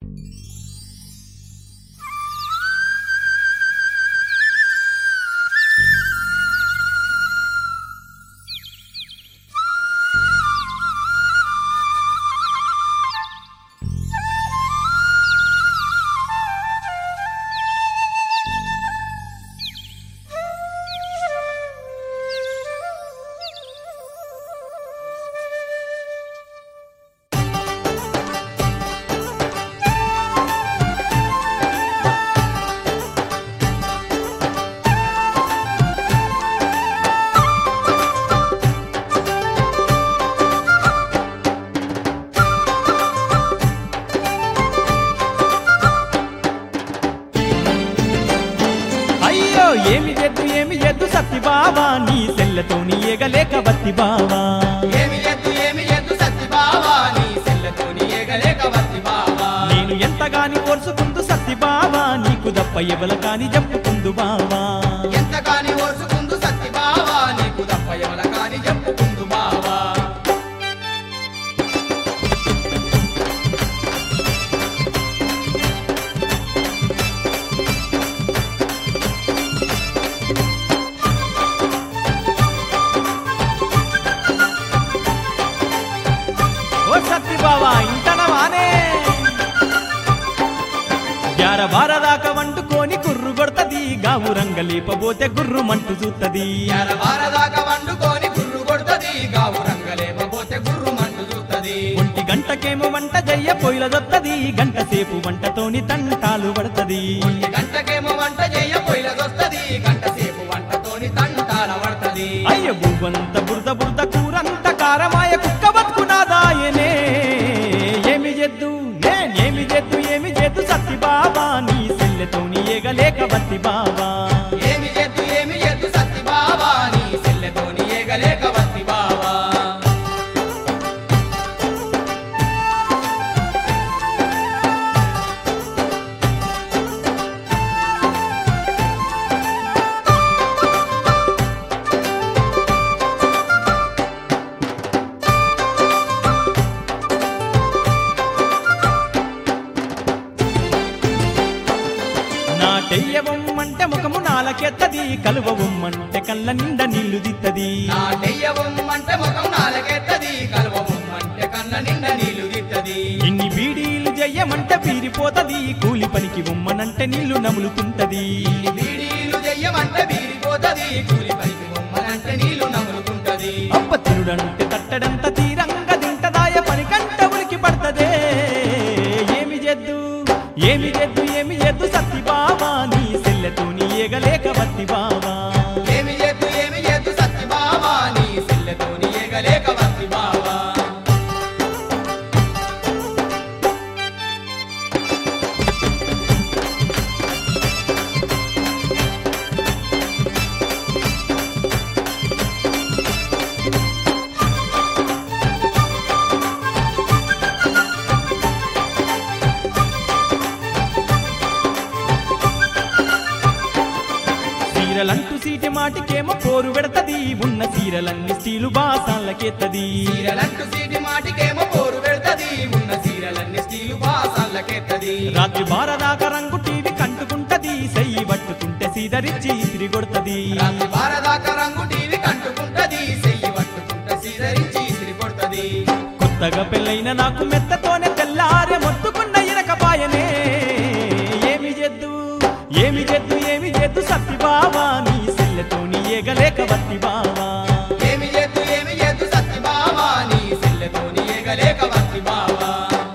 అయ్యో ఏమి చేద్దు ఏమి చేద్దు సత్తి బావా నీ సెల్లతోని ఏగలేక బత్తి బావా ఏమి ఎద్దు ఏమి ఎద్దు సత్తి బావా నీ సెల్లతోని ఏగలేక వత్తి బావా నేను ఎంతగాని ఓర్చుకుందు సత్తి బావా నీకు దప్ప ఎవల కాని చెప్పుకుందు బావా ఎంతగాని ఓర్చుకుందు సత్తి బావా నీకు తప్ప ఎవల కాని చెప్పుకుందు బావా ఓ సత్తి బావా ఇంటనవానే గ్యార బారదాకా వండుకొని కుర్రు కొడతది గావు రంగ లేపబోతే గుర్రు మంటు చూత్తది ఎరవారదాకా వండుకొని గుర్రు కొడుతది గావు రంగలేపబోతే గుర్రు మంటు చూస్తది ఒంటి గంటకేమో వంట జయ్య పొయ్యిల దొత్తది గంట సేపు వంటతోని తంటాలు పడతది ఈ గంటకేమో వంట చేయ పొయ్యిలదొస్తది గంట సేపు వంటతోని తంటాల పడతది అయ్య బువ్వంత బురద బురద కూరంత కారమాయ కుక్క బతుకునాదాయనే ఏమి చేద్దు నేనేమి చేద్దు ఏమి చేద్దు సత్తి బాబా నీ సెల్లెతోని ఏగలేక బత్తి బాబా ఏమి ఎద్దు ఏమి ఎద్దు సత్తి బావా నీ సెల్లతోని ఏగలేక వత్తి బావా నాటెయ్యవమ్మంటే ముఖము నాలకెత్తది కలువవమ్మంటే కళ్ళ నిండా నీళ్లు దిత్తది నా నెయ్యవమ్మంటే ముఖం నాలకెత్తది కలవమ్మంటే కన్న నిండా నీళ్లు గిట్టది ఇన్ని బీడీలు చెయ్యమంటే పీరిపోతది కూలి పనికి ఉమ్మనంటే నీళ్లు నములుతుంటది ఇన్ని బీడీలు చెయ్యమంటే బీరిపోతది కూలి పైకి బొమ్మనంటే నీళ్లు నములుకుంటది అప్ప తిరుడంటే తట్టడంత తీరంగ తింటదాయ పని కంట ఉలికి పడతదే ఏమి చేద్దు ఏమి చేద్దు ఏమి చేద్దు సత్తి బావా నీ సెల్లెతోని ఏగలేక బత్తి బావా ఏమి ఎద్దు ఏమి ఎద్దు సత్తి బావా నీ సెల్లతోని ఏగలేక వత్తి బావా సీరలంటూ సీటి మాటికేమో పోరు పెడతది ఉన్న సీరలన్నీ స్టీలు బాసాలకెత్తది సీరలంటూ సీటి మాటికేమో పోరు పెడతది ఉన్న సీరలన్నీ స్టీలు బాసాలకెత్తది రాత్రి బారదాకా రంగు టీవీ కంటుకుంటది సెయ్యి పట్టుకుంటే సీదరిచ్చి తిరిగొడతది రాత్రి బారదాకా రంగు టీవీ కంటుకుంటది సెయ్యి పట్టుకుంట సీదరించి ఇసిరి కొడుతది కొత్తగా పెళ్ళైన నాకు మెత్తతోనే తెల్లారే మొత్తుకున్న ఇరకపాయనే ఏమి చేద్దు ఏమి చేద్దు ఏమి చేద్దు సత్తి బావా నీ సెల్లెతోని ఏగలేక బత్తి బావా ఏమి ఎద్దు ఏమి ఎద్దు సత్తి బావా నీ సెల్లతోని ఏగలేక వత్తి బావా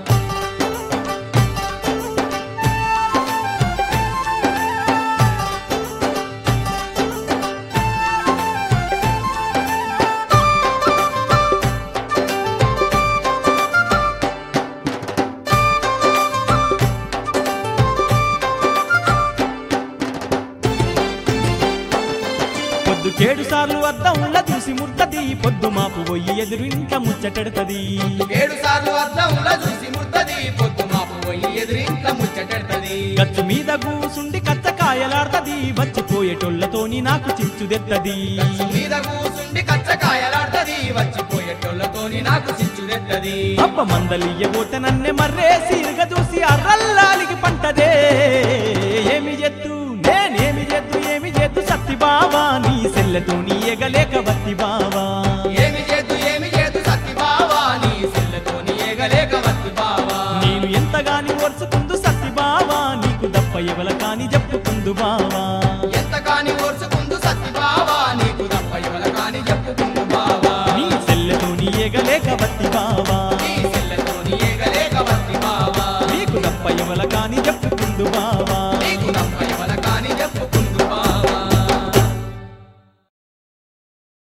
పొద్దు కేడు సార్లు అద్దంలా చూసి ముర్తది పొద్దు మాపు పోయి ఎదురు ఇంట ముచ్చటెడతది ఏడు సార్లు అద్దంలో చూసి ముర్తది పొద్దు మాపు పోయి ఎదురింట్ల ముచ్చటెడతది గచ్చు మీద కూసుండి కచ్చకాయలాడతది వచ్చిపోయేటోళ్ళతోని నాకు చిచ్చుదెత్తది మీద కూసుండి కచ్చకాయలాడతది వచ్చిపోయేటోళ్ళతోని నాకు చిచ్చుదెత్తది అబ్బ మందలియ్యబోతే నన్నే మర్రే సీరుగా చూసి అర్రల్లాలికి పంటదే ఏమి చేద్దు నేనేమి చేద్దు ఏమి చేద్దు సత్తి బావా నీ సెల్లెతో నీ ఎగలేక వత్తి బావా ఏమి చేద్దు ఏమి చేద్దు సత్తి బావా నీ సెల్లతోని ఏగలేక వత్తి బావా నేను ఎంతగాని ఓర్చుకుందు సత్తి బావా నీకు దప్ప ఎవల కాని చెప్పుకుందు బావా